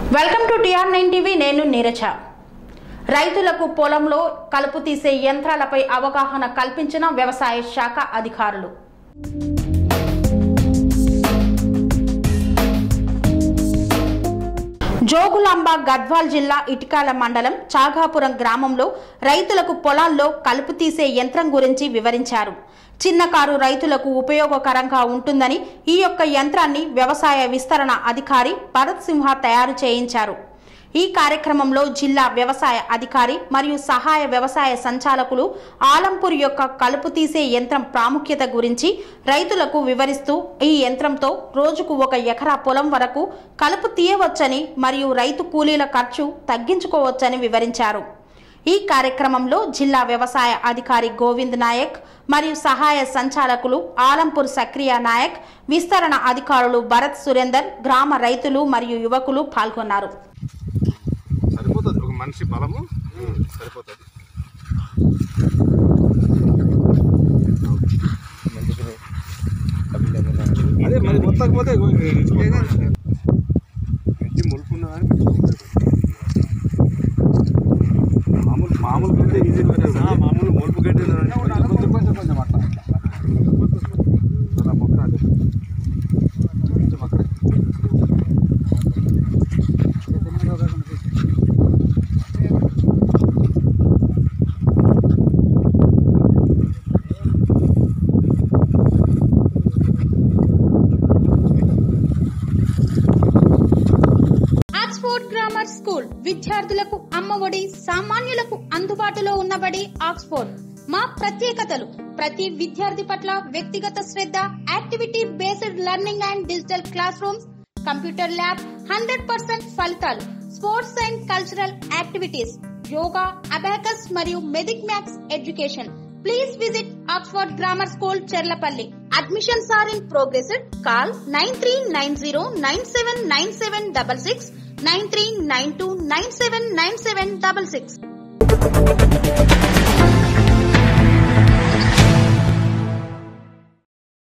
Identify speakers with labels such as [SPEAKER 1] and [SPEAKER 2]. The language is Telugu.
[SPEAKER 1] welcome to TR nine TV నేను నీరజ రైతులకు పొలంలో కలుపు తీసే యంత్రాలపై అవగాహన కల్పించిన వ్యవసాయ శాఖ అధికారులు జోగులాంబ గద్వాల్ జిల్లా ఇటికాల మండలం చాగాపురం గ్రామంలో రైతులకు పొలాల్లో కలుపు తీసే యంత్రం గురించి వివరించారు చిన్నకారు రైతులకు ఉపయోగకరంగా ఉంటుందని ఈ యొక్క యంత్రాన్ని వ్యవసాయ విస్తరణ అధికారి భరత్ సింహ తయారు చేయించారు ఈ కార్యక్రమంలో జిల్లా వ్యవసాయ అధికారి మరియు సహాయ వ్యవసాయ సంచాలకులు ఆలంపూర్ యొక్క కలుపు తీసే యంత్రం ప్రాముఖ్యత గురించి రైతులకు వివరిస్తూ ఈ యంత్రంతో రోజుకు ఒక ఎకరా పొలం వరకు కలుపు తీయవచ్చని మరియు రైతు కూలీల ఖర్చు తగ్గించుకోవచ్చని వివరించారు ఈ కార్యక్రమంలో జిల్లా వ్యవసాయ అధికారి గోవింద్ నాయక్ మరియు సహాయ సంచాలకులు ఆలంపూర్ సక్రియ నాయక్ విస్తరణ అధికారులు భరత్ సురేందర్ గ్రామ రైతులు మరియు యువకులు పాల్గొన్నారు
[SPEAKER 2] సరిపోతుంది ఒక మనిషి బలము సరిపోతుంది అదే మరి మొత్తం పోతే మంచి ములుపున్నదని మామూలు మామూలు కంటే ఈజీ మామూలు మొలుపు గడ్డి కొంచెం కొంచెం కొంచెం అట్లా అలా మొక్క అదే కొంచెం అక్కడే
[SPEAKER 3] ఆక్స్ఫోర్డ్ గ్రామర్ స్కూల్ విద్యార్థులకు అమ్మఒడి సామాన్యులకు అందుబాటులో ఉన్నబడి ఆక్స్ఫోర్డ్ మా ప్రత్యేకతలు ప్రతి విద్యార్థి పట్ల వ్యక్తిగత శ్రద్ధ activity based learning and digital classrooms computer lab hundred percent ఫలితాలు sports and cultural activities yoga abacus మరియు మెదిక్ maths education please visit Oxford grammar school Cherlapalli admissions are in progress call nine three nine zero nine seven nine seven double six nine three nine two nine seven nine seven double six